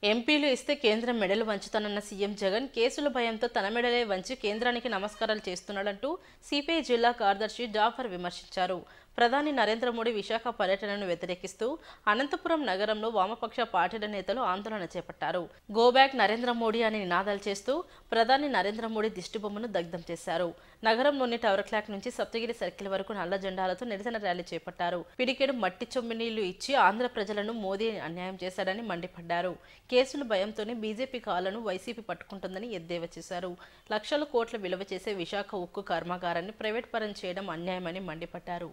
ఎంపీలు ఇస్తే కేంద్రం మెడలు వంచుతానన్న సీఎం జగన్ కేసుల భయంతో తన మెడలే వంచి కేంద్రానికి నమస్కారాలు చేస్తున్నాడంటూ సిపిఐ జిల్లా కార్యదర్శి జాఫర్ విమర్శించారు ప్రధాని నరేంద్ర మోడీ విశాఖ పర్యటనను వ్యతిరేకిస్తూ అనంతపురం నగరంలో వామపక్ష పార్టీల నేతలు ఆందోళన చేపట్టారు గో బ్యాక్ నరేంద్ర మోడీ అని నినాదాలు చేస్తూ ప్రధాని నరేంద్ర మోడీ దిష్టిబొమ్మను దగ్ధం చేశారు నగరంలోని టవర్ క్లాక్ నుంచి సప్తగిరి సర్కిల్ వరకు నల్ల జెండాలతో నిరసన ర్యాలీ చేపట్టారు పిడికెడు మట్టి చొమ్మి నీళ్లు ఇచ్చి ఆంధ్ర ప్రజలను మోదీ అన్యాయం చేశాడని మండిపడ్డారు కేసుల భయంతోనే బీజేపీ కాళ్లను వైసీపీ పట్టుకుంటుందని ఎద్దేవా చేశారు లక్షల కోట్ల విలువ చేసే విశాఖ ఉక్కు కర్మాగారాన్ని ప్రైవేట్ పరం చేయడం అన్యాయమని మండిపడ్డారు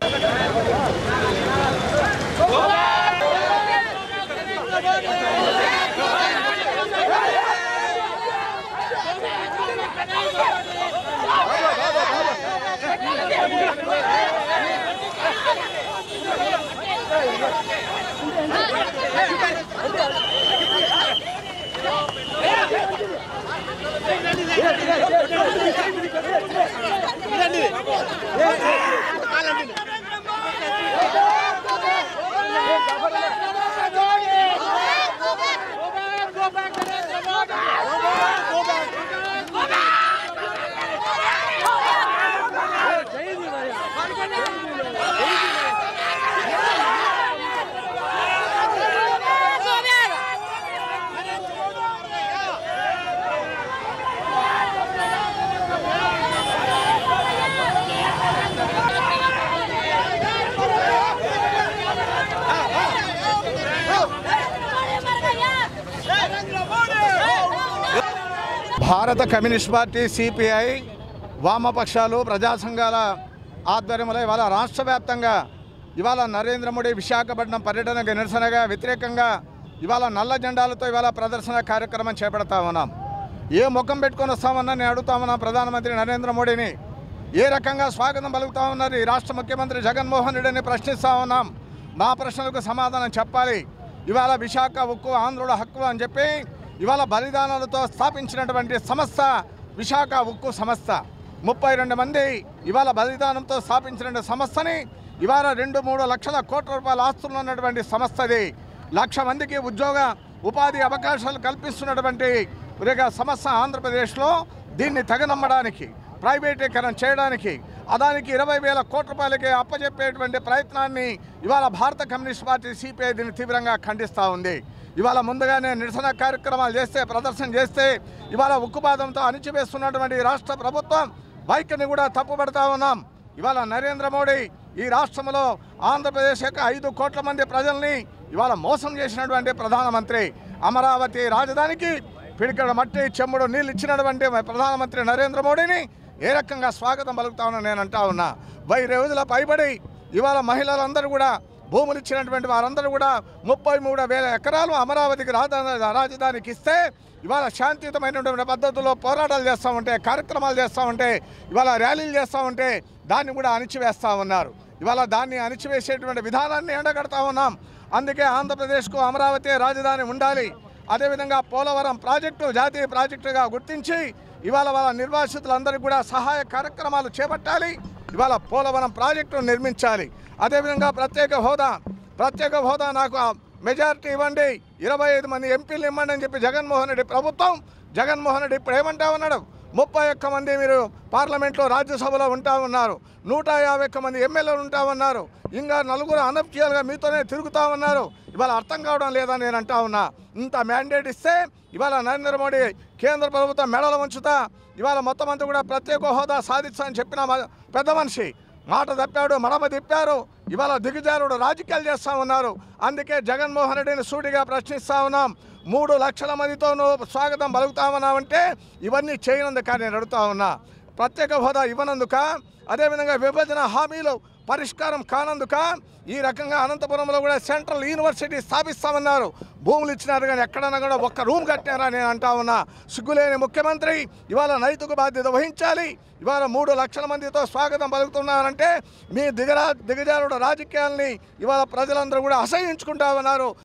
భారత కమ్యూనిస్ట్ పార్టీ సిపిఐ వామపక్షాలు ప్రజా సంఘాల ఆధ్వర్యంలో ఇవాళ రాష్ట్ర వ్యాప్తంగా ఇవాళ నరేంద్ర మోడీ విశాఖపట్నం పర్యటనకు నిరసనగా వ్యతిరేకంగా ఇవాళ నల్ల జెండాలతో ఇవాళ ప్రదర్శన కార్యక్రమం చేపడతా ఉన్నాం ఏ ముఖం పెట్టుకొని వస్తామన్నా నేను అడుగుతా ఉన్నా ప్రధానమంత్రి నరేంద్ర మోడీని ఏ రకంగా స్వాగతం పలుకుతా ఉన్నారు ఈ రాష్ట్ర ముఖ్యమంత్రి జగన్మోహన్ రెడ్డిని ప్రశ్నిస్తా ఉన్నాం మా ప్రశ్నలకు సమాధానం చెప్పాలి ఇవాళ విశాఖ ఉక్కు ఆంధ్రుల హక్కు అని చెప్పి ఇవాళ బలిదానాలతో స్థాపించినటువంటి సంస్థ విశాఖ ఉక్కు సంస్థ ముప్పై రెండు మంది ఇవాళ బలిదానంతో స్థాపించిన సంస్థని ఇవాళ రెండు మూడు లక్షల కోట్ల రూపాయల ఆస్తులు ఉన్నటువంటి సంస్థది లక్ష మందికి ఉద్యోగ ఉపాధి అవకాశాలు కల్పిస్తున్నటువంటి ఒక సంస్థ ఆంధ్రప్రదేశ్లో దీన్ని తెగనమ్మడానికి ప్రైవేటీకరణ చేయడానికి అదానికి ఇరవై వేల కోట్ల రూపాయలకి అప్పచెప్పేటువంటి ప్రయత్నాన్ని ఇవాళ భారత కమ్యూనిస్ట్ పార్టీ సిపిఐ దీన్ని తీవ్రంగా ఖండిస్తూ ఉంది ఇవాళ ముందుగానే నిరసన కార్యక్రమాలు చేస్తే ప్రదర్శన చేస్తే ఇవాళ ఉక్కుపాదంతో అణిచివేస్తున్నటువంటి ఈ రాష్ట్ర ప్రభుత్వం వైఖరిని కూడా తప్పుపడతా ఉన్నాం ఇవాళ నరేంద్ర మోడీ ఈ రాష్ట్రంలో ఆంధ్రప్రదేశ్ యొక్క ఐదు కోట్ల మంది ప్రజల్ని ఇవాళ మోసం చేసినటువంటి ప్రధానమంత్రి అమరావతి రాజధానికి పిడికడ మట్టి చెమ్ముడు నీళ్ళు ఇచ్చినటువంటి ప్రధానమంత్రి నరేంద్ర మోడీని ఏ రకంగా స్వాగతం పలుకుతామని నేను అంటా ఉన్నా వై రోజుల పైబడి ఇవాళ మహిళలందరూ కూడా భూములు ఇచ్చినటువంటి వారందరూ కూడా ముప్పై మూడు వేల ఎకరాలు అమరావతికి రాజధాని రాజధానికి ఇస్తే ఇవాళ శాంతియుతమైనటువంటి పద్ధతుల్లో పోరాటాలు చేస్తూ ఉంటే కార్యక్రమాలు చేస్తూ ఉంటే ఇవాళ ర్యాలీలు చేస్తూ ఉంటే దాన్ని కూడా అణిచివేస్తూ ఉన్నారు ఇవాళ దాన్ని అణిచివేసేటువంటి విధానాన్ని ఎండగడతా ఉన్నాం అందుకే ఆంధ్రప్రదేశ్కు అమరావతి రాజధాని ఉండాలి అదేవిధంగా పోలవరం ప్రాజెక్టు జాతీయ ప్రాజెక్టుగా గుర్తించి ఇవాళ వాళ్ళ నిర్వాసితులందరికీ కూడా సహాయ కార్యక్రమాలు చేపట్టాలి ఇవాళ పోలవరం ప్రాజెక్టు నిర్మించాలి అదేవిధంగా ప్రత్యేక హోదా ప్రత్యేక హోదా నాకు ఆ మెజారిటీ ఇవ్వండి ఇరవై ఐదు మంది ఎంపీలు ఇవ్వండి అని చెప్పి జగన్మోహన్ రెడ్డి ప్రభుత్వం జగన్మోహన్ రెడ్డి ఇప్పుడు ఏమంటా ఉన్నాడు ముప్పై ఒక్క మంది మీరు పార్లమెంట్లో రాజ్యసభలో ఉంటా ఉన్నారు నూట యాభై ఒక్క మంది ఎమ్మెల్యేలు ఉంటా ఉన్నారు ఇంకా నలుగురు అనఫిషియల్గా మీతోనే తిరుగుతా ఉన్నారు ఇవాళ అర్థం కావడం లేదని నేను అంటా ఉన్నా ఇంత మ్యాండేట్ ఇస్తే ఇవాళ నరేంద్ర మోడీ కేంద్ర ప్రభుత్వం మెడలు ఉంచుతా ఇవాళ మొత్తం అంతా కూడా ప్రత్యేక హోదా సాధిస్తా అని చెప్పిన మ- పెద్ద మనిషి మాట తప్పాడు మడమ తిప్పారు ఇవాళ దిగజారుడు రాజకీయాలు చేస్తా ఉన్నారు అందుకే జగన్మోహన్ రెడ్డిని సూటిగా ప్రశ్నిస్తా ఉన్నాం మూడు లక్షల మందితో నువ్వు స్వాగతం పలుకుతామన్నావంటే ఇవన్నీ చేయనందుక నేను అడుగుతా ఉన్నా ప్రత్యేక హోదా ఇవ్వనందుక అదేవిధంగా విభజన హామీలు పరిష్కారం కానందుక ఈ రకంగా అనంతపురంలో కూడా సెంట్రల్ యూనివర్సిటీ స్థాపిస్తామన్నారు భూములు ఇచ్చినారు కానీ ఎక్కడన్నా కూడా ఒక్క రూమ్ కట్టారా నేను అంటా ఉన్నా సిగ్గులేని ముఖ్యమంత్రి ఇవాళ నైతిక బాధ్యత వహించాలి ఇవాళ మూడు లక్షల మందితో స్వాగతం పలుకుతున్నారంటే మీ దిగరా దిగజారుడు రాజకీయాల్ని ఇవాళ ప్రజలందరూ కూడా అసహించుకుంటా ఉన్నారు